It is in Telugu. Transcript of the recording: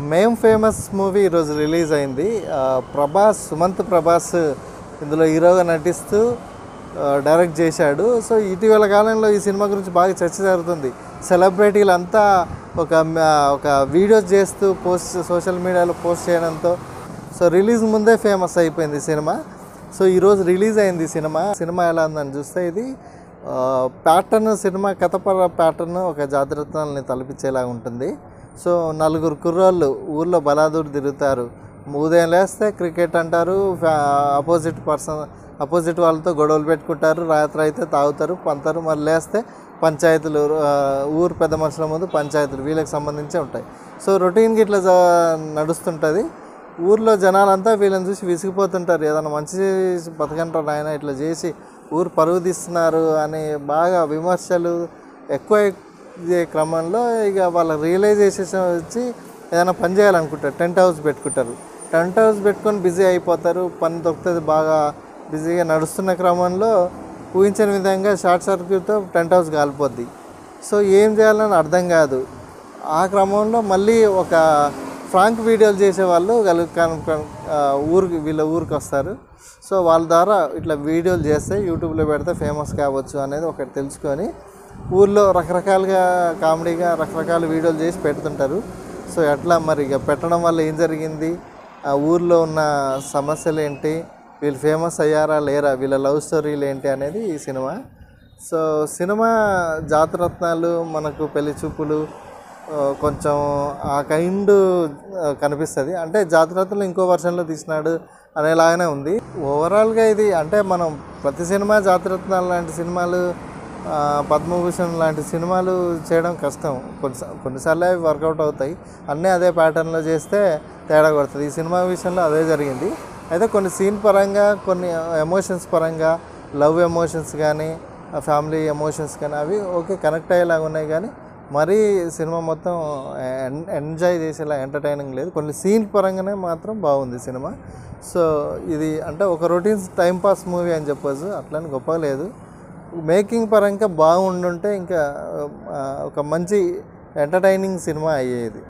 మేం ఫేమస్ మూవీ ఈరోజు రిలీజ్ అయింది ఆ, ప్రభాస్ సుమంత్ ప్రభాస్ ఇందులో హీరోగా నటిస్తూ ఆ, డైరెక్ట్ చేశాడు సో ఇటీవల కాలంలో ఈ సినిమా గురించి బాగా చర్చ జరుగుతుంది సెలబ్రిటీలు అంతా ఒక మ- ఒక వీడియోస్ చేస్తూ పోస్ట్ సోషల్ మీడియాలో పోస్ట్ చేయడంతో సో రిలీజ్ ముందే ఫేమస్ అయిపోయింది ఈ సినిమా సో ఈరోజు రిలీజ్ అయింది ఈ సినిమా సినిమా ఎలా ఉందని చూస్తే ఇది ప్యాటర్న్ సినిమా కథపర ప్యాటర్న్ ఒక జాగ్రత్తల్ని తలపించేలా ఉంటుంది సో నలుగురు కుర్రోళ్ళు ఊర్లో బలాదూరు తిరుగుతారు ఉదయం లేస్తే క్రికెట్ అంటారు అపోజిట్ పర్సన్ అపోజిట్ వాళ్ళతో గొడవలు పెట్టుకుంటారు రాత్రి అయితే తాగుతారు పంతారు మరి లేస్తే పంచాయతీలు ఆ, ఊరు పెద్ద మనుషుల ముందు పంచాయతీలు వీళ్ళకి సంబంధించి ఉంటాయి సో రొటీన్కి ఇట్లా జ- నడుస్తుంటుంది ఊర్లో జనాలంతా వీళ్ళని చూసి విసిగిపోతుంటారు ఏదైనా మంచి చేసి బతకంటారు ఆయన ఇట్లా చేసి ఊరు పరుగు తీస్తున్నారు అని బాగా విమర్శలు ఎక్కువ ఇదే క్రమంలో ఇక వాళ్ళ రియలైజేషన్ వచ్చి ఏదైనా పని చేయాలనుకుంటారు టెంట్ హౌస్ పెట్టుకుంటారు టెంట్ హౌస్ పెట్టుకొని బిజీ అయిపోతారు పని దొరుకుతుంది బాగా బిజీగా నడుస్తున్న క్రమంలో ఊహించని విధంగా షార్ట్ సర్క్యూట్తో టెంట్ హౌస్ కాలిపోద్ది సో ఏం చేయాలని అర్థం కాదు ఆ క్రమంలో మళ్ళీ ఒక ఫ్రాంక్ వీడియోలు చేసే వాళ్ళు గలు కన్- కన్- ఆ, ఊరికి వీళ్ళ ఊరికి వస్తారు సో వాళ్ళ ద్వారా ఇట్లా వీడియోలు చేస్తే యూట్యూబ్లో పెడితే ఫేమస్ కావచ్చు అనేది ఒకటి తెలుసుకొని ఊర్లో రకరకాలుగా కామెడీగా రకరకాల వీడియోలు చేసి పెడుతుంటారు సో ఎట్లా మరి ఇక పెట్టడం వల్ల ఏం జరిగింది ఆ ఊర్లో ఉన్న సమస్యలు ఏంటి వీళ్ళు ఫేమస్ అయ్యారా లేరా వీళ్ళ లవ్ స్టోరీలు ఏంటి అనేది ఈ సినిమా సో సినిమా జాతరత్నాలు మనకు పెళ్లి చూపులు ఆ, కొంచెం ఆ కైండ్ కనిపిస్తుంది అంటే జాతరత్నాలు ఇంకో వర్షన్లో తీసినాడు అనేలాగానే ఉంది ఓవరాల్గా ఇది అంటే మనం ప్రతి సినిమా జాతరత్నాలు లాంటి సినిమాలు ఆ, పద్మభూషణ్ లాంటి సినిమాలు చేయడం కష్టం కొన్ని కొన్నిసార్లు అవి వర్కౌట్ అవుతాయి అన్నీ అదే ప్యాటర్న్లో చేస్తే తేడా కొడుతుంది ఈ సినిమా విషయంలో అదే జరిగింది అయితే కొన్ని సీన్ పరంగా కొన్ని ఎమోషన్స్ పరంగా లవ్ ఎమోషన్స్ కానీ ఫ్యామిలీ ఎమోషన్స్ కానీ అవి ఓకే కనెక్ట్ అయ్యేలాగా ఉన్నాయి కానీ మరీ సినిమా మొత్తం ఎన్- ఎంజాయ్ చేసేలా ఎంటర్టైనింగ్ లేదు కొన్ని సీన్ పరంగానే మాత్రం బాగుంది సినిమా సో ఇది అంటే ఒక రొటీన్ టైం పాస్ మూవీ అని చెప్పొచ్చు అట్లని గొప్పగా లేదు మేకింగ్ పరంగా బాగుండుంటే ఇంకా ఆ, ఒక మంచి ఎంటర్టైనింగ్ సినిమా అయ్యేది